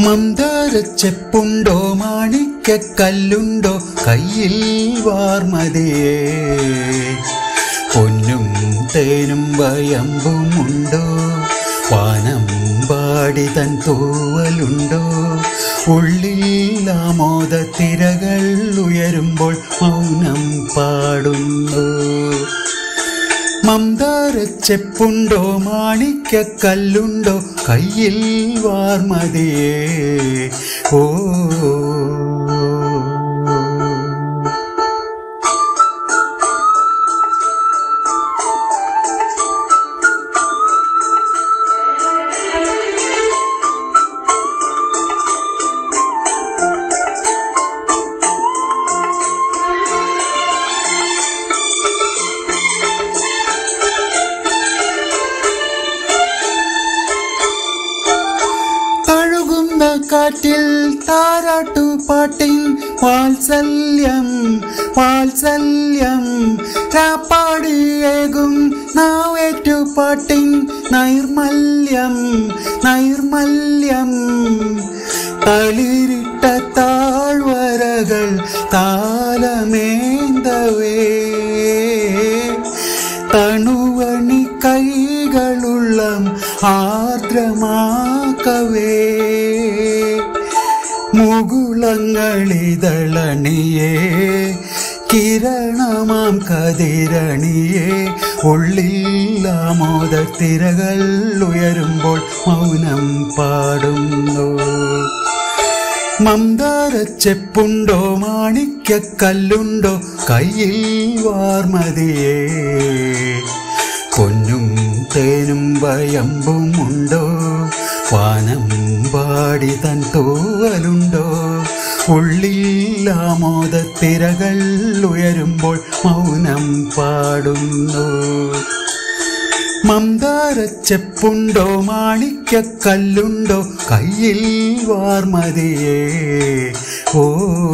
മന്ദാരച്ചെപ്പുണ്ടോ മാണിക്കല്ലുണ്ടോ കയ്യിൽ വാർമതിയേ പൊന്നും തേനും വയമ്പുമുണ്ടോ വാനം പാടി തൻ തൂവലുണ്ടോ ഉള്ളിൽ ആമോദ തിരകൾ ഉയരുമ്പോൾ മൗനം പാടുന്നു മന്ദാരച്ചെപ്പുണ്ടോ മാണിക്കല്ലുണ്ടോ കയ്യിൽ വാർമതിയേ ഓ തഴുകുന്ന കാറ്റിൽ താരാട്ടു പാട്ടിൻ വാത്സല്യം വാത്സല്യം രാപ്പാടിയേകും നാവേറ്റു പാട്ടിൻ നൈർമല്യം നൈർമല്യം തളിരിട്ട താഴ്വരകൾ താലമേന്തവേ തണുവണി കൈകളുള്ളം ആർദ്രമാക്കവേ മുകുളങ്ങളിതളണിയേ കിരണമാം കതിരണിയേ ഉള്ളിൽ ആമോദ തിരകൾ ഉയരുമ്പോൾ മൗനം പാടുന്നു മന്ദാരച്ചെപ്പുണ്ടോ മാണിക്കല്ലുണ്ടോ കയ്യിൽ വാർമതിയേ പൊന്നും തേനും വയമ്പുമുണ്ടോ വാനം പാടി തൻ തൂവലുണ്ടോ ഉള്ളിൽ ആമോദ തിരകൾ ഉയരുമ്പോൾ മൗനം പാടുന്നു മന്ദാരച്ചെപ്പുണ്ടോ മാണിക്കല്ലുണ്ടോ കയ്യിൽ വാർമതിയേ ഓ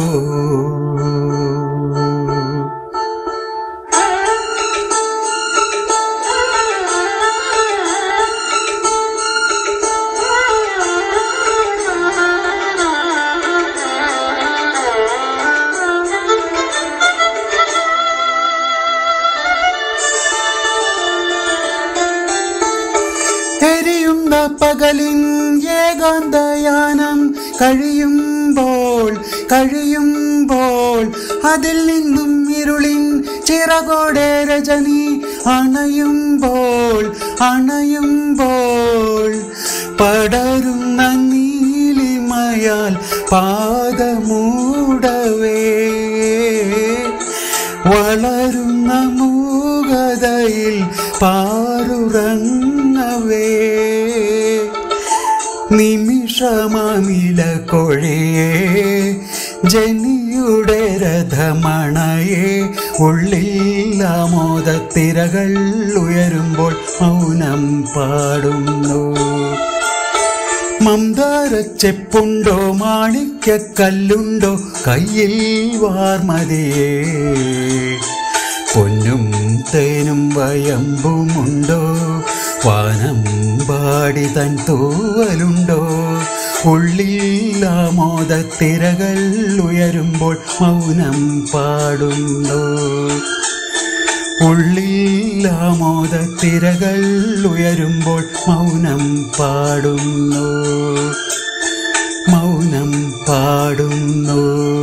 എരിയുന്ന പകലിൻ ഏകാന്തയാനം കഴിയുമ്പോൾ കഴിയുമ്പോൾ അതിൽ നിന്നും ഇരുളിൻ ചിറകോടെ രജനി അണയുമ്പോൾ അണയുമ്പോൾ പടരുന്ന നീലിമയാൽ പാദമൂടവേ വളരുന്ന മൂകതയിൽ പാറുറങ്ങവേ നിമിഷമാമില കൊഴിയേ ജനിയുടെ രഥമണയേ ഉള്ളിൽ ആമോദത്തിരകൾ ഉയരുമ്പോൾ മൗനം പാടുന്നു മന്ദാരച്ചെപ്പുണ്ടോ മാണിക്കല്ലുണ്ടോ കയ്യിൽ വാർമതിയേ പൊന്നും തേനും വയമ്പുമുണ്ടോ വാനം പാടി തൻ തൂവലുണ്ടോ ഉള്ളിൽ ആമോദ തിരകൾ ഉയരുമ്പോൾ മൗനം പാടുന്നു ഉള്ളിൽ ആമോദ തിരകൾ ഉയരുമ്പോൾ മൗനം പാടുന്നു മൗനം പാടുന്നു